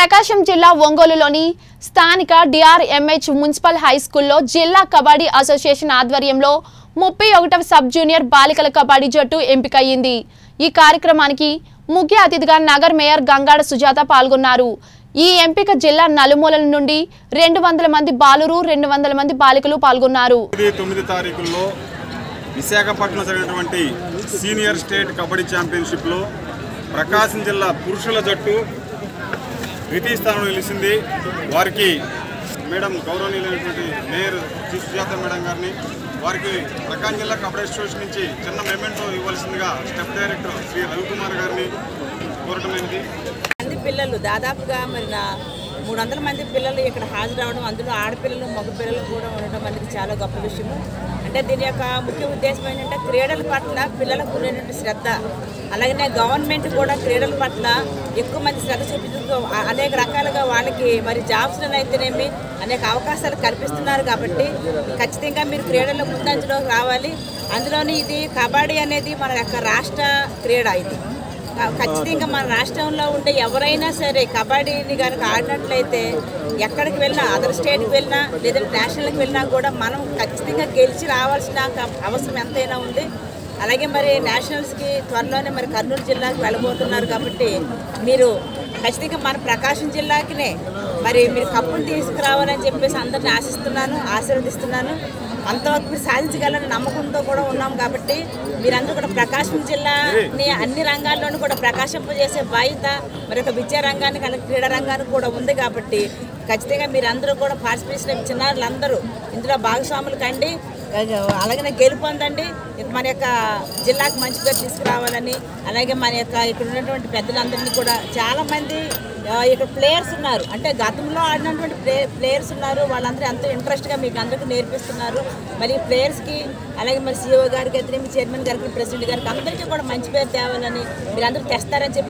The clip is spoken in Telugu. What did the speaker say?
ప్రకాశం జిల్లా ఒంగోలులోని స్థానిక డిఆర్ఎంహెచ్ మున్సిపల్ హై స్కూల్లో జిల్లా కబడ్డీ అసోసియేషన్ ఆధ్వర్యంలో ముప్పై ఒకటవ సబ్ జూనియర్ బాలికల కబడ్డీ జట్టు ఎంపికయ్యింది ఈ కార్యక్రమానికి ముఖ్య అతిథిగా నగర్ మేయర్ గంగాడ సుజాత పాల్గొన్నారు ఈ ఎంపిక జిల్లా నలుమూలల నుండి రెండు వందల మంది బాలురు రెండు వందల మంది బాలికలు పాల్గొన్నారు తొమ్మిది తొమ్మిది తారీఖుల్లో విశాఖపట్నం జరిగినటువంటి సీనియర్ స్టేట్ కబడ్డీ ఛాంపియన్షిప్లో ప్రకాశం జిల్లా పురుషుల జట్టు ద్వితీయ స్థానంలో నిలిచింది వారికి మేడం గౌరవనీయులైనటువంటి మేయర్ జి సుజాత మేడం గారిని వారికి ప్రకాశం జిల్లా కబడ్డీ అసోసియేషన్ నుంచి చిన్న మెమెంటో ఇవ్వాల్సిందిగా స్టెప్ డైరెక్టర్ శ్రీ రవికుమార్ గారిని కోరటమైనది మంది పిల్లలు దాదాపుగా మరి నా మూడు వందల మంది పిల్లలు ఇక్కడ హాజరు అవడం అందులో ఆడపిల్లలు మగ పిల్లలు కూడా ఉండడం అనేది చాలా గొప్ప విషయము అంటే దీని యొక్క ముఖ్య ఉద్దేశం ఏంటంటే క్రీడల పట్ల పిల్లలకు ఉండేటువంటి శ్రద్ధ అలాగనే గవర్నమెంట్ కూడా క్రీడల పట్ల ఎక్కువ మంది శ్రద్ధ చూపించుతూ అ- అనేక రకాలుగా వాళ్ళకి మరి జాబ్స్లను అయితేనేమి అనేక అవకాశాలు కల్పిస్తున్నారు కాబట్టి ఖచ్చితంగా మీరు క్రీడల్లో ముందంజలోకి రావాలి అందులోని ఇది కబడ్డీ అనేది మన యొక్క రాష్ట్ర క్రీడ ఇది కా- ఖచ్చితంగా మన రాష్ట్రంలో ఉండే ఎవరైనా సరే కబడ్డీని కనుక ఆడినట్లయితే ఎక్కడికి వెళ్ళినా అదర్ స్టేట్కి వెళ్ళినా లేదంటే నేషనల్కి వెళ్ళినా కూడా మనం ఖచ్చితంగా గెలిచి రావాల్సిన క- అవసరం ఎంతైనా ఉంది అలాగే మరి నేషనల్స్కి త్వరలోనే మరి కర్నూలు జిల్లాకి వెళ్ళబోతున్నారు కాబట్టి మీరు ఖచ్చితంగా మన ప్రకాశం జిల్లాకినే మరి మీరు కప్పులు తీసుకురావాలని చెప్పేసి అందరిని ఆశిస్తున్నాను ఆశీర్వదిస్తున్నాను అంతవరకు మీరు సాధించగలని నమ్మకంతో కూడా ఉన్నాం కాబట్టి మీరందరూ కూడా ప్రకాశం జిల్లాని అన్ని రంగాల్లోనూ కూడా ప్రకాశింపజేసే బాధ్యత మరి ఒక విద్యా రంగానికి అలాగే క్రీడా రంగానికి కూడా ఉంది కాబట్టి ఖచ్చితంగా మీరందరూ కూడా పార్టిసిపేషన్ చిన్నారులందరూ ఇందులో భాగస్వాములు కండి అలాగే గెలుపొందండి మన యొక్క జిల్లాకు మంచి పేరు తీసుకురావాలని అలాగే మన యొక్క ఇక్కడ ఉన్నటువంటి పెద్దలందరినీ కూడా చాలామంది ఆ, ఇక్కడ ప్లేయర్స్ ఉన్నారు అంటే గతంలో ఆడినటువంటి ప్లే ప్లేయర్స్ ఉన్నారు వాళ్ళందరూ ఎంతో ఇంట్రెస్ట్గా మీకు అందరికీ నేర్పిస్తున్నారు మరి ఈ ప్లేయర్స్కి అలాగే మరి సీఓ గారికి అయితే మీ చైర్మన్ గారికి ప్రెసిడెంట్ గారికి అందరికీ కూడా మంచి పేరు తేవాలని మీరందరూ తెస్తారని చెప్పి